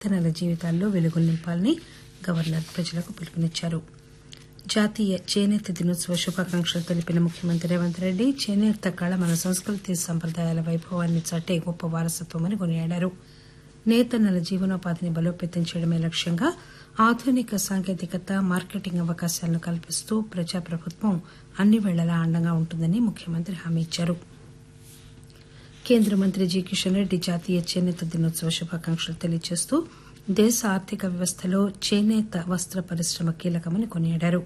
నేతన్నల జీవితాల్లో వెలుగులు నింపాలని గవర్నర్ ప్రజలకు పిలుపునిచ్చారు జాతీయ చేనేత దినోత్సవ శుభాకాంక్షలు తెలిపిన ముఖ్యమంత్రి రేవంత్ రెడ్డి చేనేత కళ మన సంస్కృతి సంప్రదాయాల వైభవాన్ని చాటే గొప్ప వారసత్వమని కొనియాడారు నేతన్నల జీవనోపాధిని బలోపేతం చేయడమే లక్ష్యంగా ఆధునిక సాంకేతికత మార్కెటింగ్ అవకాశాలను కల్పిస్తూ ప్రజాప్రభుత్వం అన్ని పేళలా అండగా ఉంటుందని ముఖ్యమంత్రి హామీ ఇచ్చారు కేంద్ర మంత్రి జి కిషన్ రెడ్డి జాతీయ చేనేత దినోత్సవ శుభాకాంక్షలు తెలియజేస్తూ దేశ ఆర్థిక వ్యవస్థలో చేనేత వస్త్ర పరిశ్రమ కీలకమని కొనియాడారు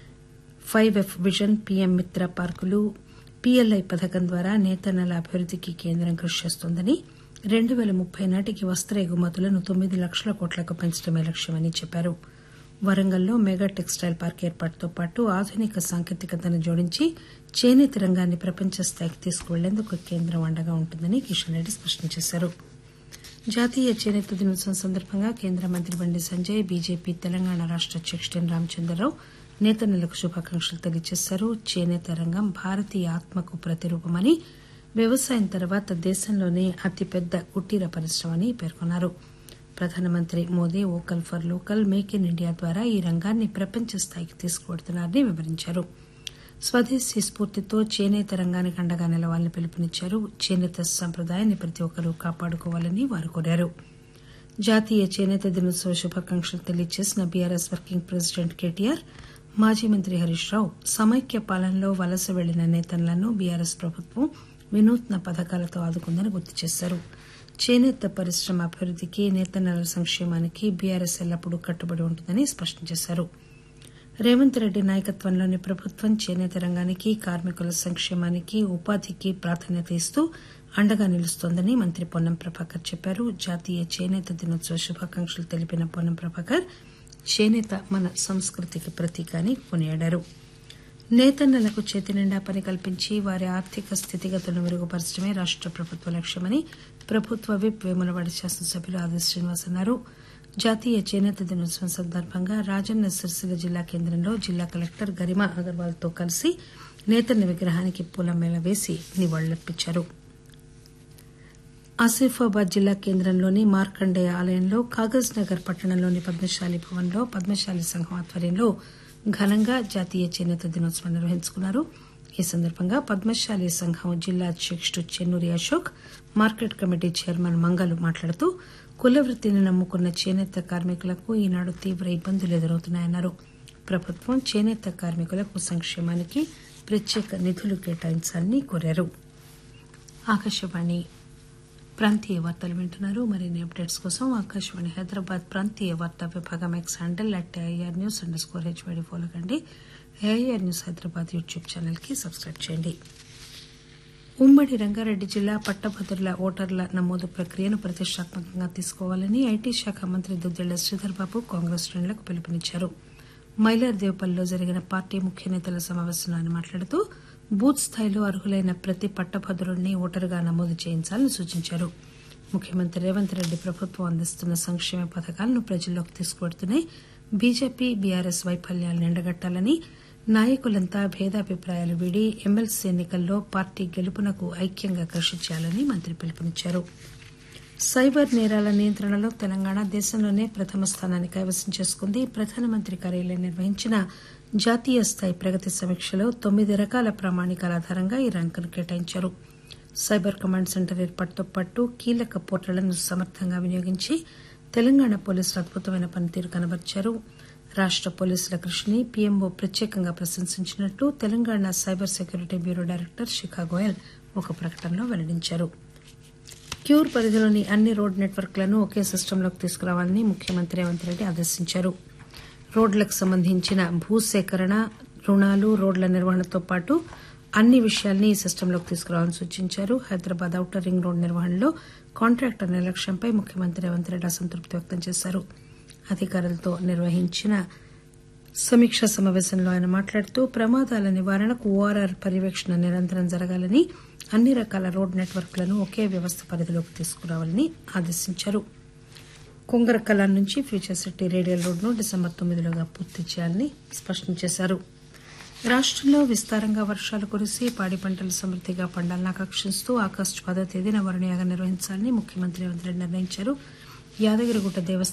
ఫైవ్ ఎఫ్ విజన్ పీఎం మిత్ర పార్కులు పీఎల్ఐ పథకం ద్వారా నేతన్నల అభివృద్దికి కేంద్రం కృషి చేస్తోందని రెండు పేల ముప్పై నాటికి వస్త్ర ఎగుమతులను తొమ్మిది లక్షల కోట్లకు పెంచడమే లక్ష్యమని చెప్పారు వరంగల్లో మెగా టెక్స్టైల్ పార్క్ ఏర్పాటుతో పాటు ఆధునిక సాంకేతికతను జోడించి చేనేత రంగాన్ని ప్రపంచ స్థాయికి తీసుకువెళ్లేందుకు కేంద్రం అండగా ఉంటుందని కిషన్ రెడ్డి స్పష్టం చేశారు జాతీయ చేనేత దినోత్సవం సందర్భంగా కేంద్ర మంత్రి బండి సంజయ్ బీజేపీ తెలంగాణ రాష్ట అధ్యకుడు ఎన్ రామచంద్రరావు నేతన్నలకు శుభాకాంక్షలు తెలియజేశారు చేనేత రంగం భారతీయ ఆత్మకు ప్రతిరూపమని వ్యవసాయం తర్వాత దేశంలోనే అతిపెద్ద కుటీర పరిశ్రమ అని పేర్కొన్నారు ప్రధానమంత్రి Modi vocal for local make in India ద్వారా ఈ రంగాన్ని ప్రపంచ స్థాయికి తీసుకువెడుతున్నారని వివరించారు స్వదేశీ స్ఫూర్తితో చేనేత రంగానికి అండగా నిలవాలని పిలుపునిచ్చారు చేనేత సంప్రదాయాన్ని ప్రతి ఒక్కరూ కాపాడుకోవాలని వారు కోరారు జాతీయ చేనేత దినోత్సవ శుభాకాంక్షలు తెలియజేసిన బీఆర్ఎస్ వర్కింగ్ ప్రెసిడెంట్ కేటీఆర్ మాజీ మంత్రి హరీష్ రావు సమైక్య పాలనలో వలస వెళ్లిన నేతలను బీఆర్ఎస్ ప్రభుత్వం వినూత్న పథకాలతో ఆదుకుందని గుర్తు చేశారు చేనేత పరిశ్రమ అభివృద్దికి నేతన్నల సంక్షేమానికి బీఆర్ఎస్ ఎల్లప్పుడూ కట్టుబడి ఉంటుందని స్పష్టం చేశారు రేవంత్ రెడ్డి నాయకత్వంలోని ప్రభుత్వం చేనేత రంగానికి కార్మికుల సంక్షేమానికి ఉపాధికి ప్రాధాన్యత ఇస్తూ అండగా నిలుస్తోందని మంత్రి పొన్నం ప్రభాకర్ చెప్పారు జాతీయ చేనేత దినోత్సవ శుభాకాంక్షలు తెలిపిన పొన్నం ప్రభాకర్ చేనేత మన సంస్కృతికి ప్రతీక అని కొనియాడారు నేతన్నలకు చేతినిండా పని కల్పించి వారి ఆర్థిక స్థితిగతులను మెరుగుపరచడమే రాష్ట ప్రభుత్వ లక్ష్యమని ప్రభుత్వ విప్ వేములవాడ శాసనసభ్యులు ఆది శ్రీనివాస్ అన్నారు జాతీయ చేనేత దినోత్సవం సందర్భంగా రాజన్న సిరిసిల్ల జిల్లా కేంద్రంలో జిల్లా కలెక్టర్ గరిమా అగర్వాల్ తో కలిసి నేతన్న విగ్రహానికి పూలమేళ వేసి నివాళులర్పించారు ఆసిఫాబాద్ జిల్లా కేంద్రంలోని మార్కండేయ ఆలయంలో కాగజ్ నగర్ పట్టణంలోని పద్మశాలి భవన్లో పద్మశాలి సంఘం ఆధ్వర్యంలో ఘనంగా జాతీయ చేనేత దినోత్సవం నిర్వహించుకున్నారు ఈ సందర్భంగా పద్మశాలి సంఘం జిల్లా అధ్యకుడు Chennuri Ashok market committee chairman మంగలు మాట్లాడుతూ కుల వృత్తిని నమ్ముకున్న చేనేత కార్మికులకు ఈనాడు తీవ్ర ఇబ్బందులు ఎదురవుతున్నాయన్నారు ప్రభుత్వం చేనేత కార్మికులకు సంక్షేమానికి ప్రత్యేక నిధులు కేటాయించాలని కోరారు ఆకాశవాణి ప్రాంతీయ వార్తలు వింటున్నారు మరిన్ని అప్డేట్స్ కోసం ఆకాశవాణి హైదరాబాద్ ప్రాంతీయ వార్తా విభాగం X handle at AIR news underscore HYD follow కండి AIR news Hyderabad YouTube channel కి సబ్స్క్రైబ్ చేయండి ఉమ్మడి రంగారెడ్డి జిల్లా పట్టభద్రుల ఓటర్ల నమోదు ప్రక్రియను ప్రతిష్టాత్మకంగా తీసుకోవాలని ఐటీ శాఖ మంత్రి దుద్దిళ్ల శ్రీధర్ బాబు కాంగ్రెస్ శ్రేణులకు పిలుపునిచ్చారు మైలార్దేవపల్లిలో జరిగిన పార్టీ ముఖ్య నేతల సమావేశంలో ఆయన మాట్లాడుతూ బూత్ స్థాయిలో అర్హులైన ప్రతి పట్టభద్రుడిని ఓటరుగా నమోదు చేయించాలని సూచించారు ముఖ్యమంత్రి రేవంత్ రెడ్డి ప్రభుత్వం అందిస్తున్న సంక్షేమ పథకాలను ప్రజల్లోకి తీసుకువెడుతూనే బీజేపీ బీఆర్ఎస్ వైఫల్యాలను ఎండగట్టాలని నాయకులంతా భేదాభిప్రాయాలు వీడి ఎమ్మెల్సీ ఎన్నికల్లో పార్టీ గెలుపునకు ఐక్యంగా కృషి చేయాలని మంత్రి పిలుపునిచ్చారు సైబర్ నేరాల నియంత్రణలో తెలంగాణ దేశంలోనే ప్రథమ స్థానాన్ని కైవసం చేసుకుంది ప్రధానమంత్రి కార్యాలయం నిర్వహించిన జాతీయ స్థాయి ప్రగతి సమీక్షలో తొమ్మిది రకాల ప్రామాణికాల ఆధారంగా ఈ ర్యాంకును కేటాయించారు సైబర్ కమాండ్ సెంటర్ ఏర్పాటుతో పాటు కీలక పోర్టళ్లను సమర్థంగా వినియోగించి తెలంగాణ పోలీసులు అద్భుతమైన పనితీరు కనబర్చారు రాష్ట పోలీసుల కృషిని పీఎంఓ ప్రత్యేకంగా ప్రశంసించినట్లు Telangana cyber security bureau director Shikha Goyal ఒక ప్రకటనలో వెల్లడించారు క్యూర్ పరిధిలోని అన్ని రోడ్ నెట్వర్క్లను ఒకే సిస్టంలోకి తీసుకురావాలని ముఖ్యమంత్రి రేవంత్ రెడ్డి ఆదేశించారు రోడ్లకు సంబంధించిన భూసేకరణ రుణాలు రోడ్ల నిర్వహణతో పాటు అన్ని విషయాల్ని ఈ సిస్టంలోకి తీసుకురావాలని సూచించారు హైదరాబాద్ ఔటర్ రింగ్ రోడ్ నిర్వహణలో కాంట్రాక్టర్ నిర్లక్ష్యంపై ముఖ్యమంత్రి రేవంత్ రెడ్డి అసంతృప్తి వ్యక్తం చేశారు అధికారులతో నిర్వహించిన సమీక్షా సమావేశంలో ఆయన మాట్లాడుతూ ప్రమాదాల నివారణకు ఓఆర్ఆర్ పర్యవేక్షణ నిరంతరం జరగాలని అన్ని రకాల రోడ్ నెట్వర్క్లను ఒకే వ్యవస్థ పరిధిలోకి తీసుకురావాలని ఆదేశించారు కొంగరకలాన్ నుంచి ఫ్యూచర్ సిటీ రేడియల్ రోడ్ను డిసెంబర్ తొమ్మిదిలోగా పూర్తి చేయాలని స్పష్టం చేశారు రాష్టంలో విస్తారంగా వర్షాలు కురిసి పాడి పంటలు సమృద్దిగా పండాలని ఆకాంక్షిస్తూ ఆగస్టు పదో తేదీన వరుణయాగం నిర్వహించాలని ముఖ్యమంత్రి రేవంత్ రెడ్డి నిర్ణయించారు యాదగిరిగుట్ట దేవస్థానం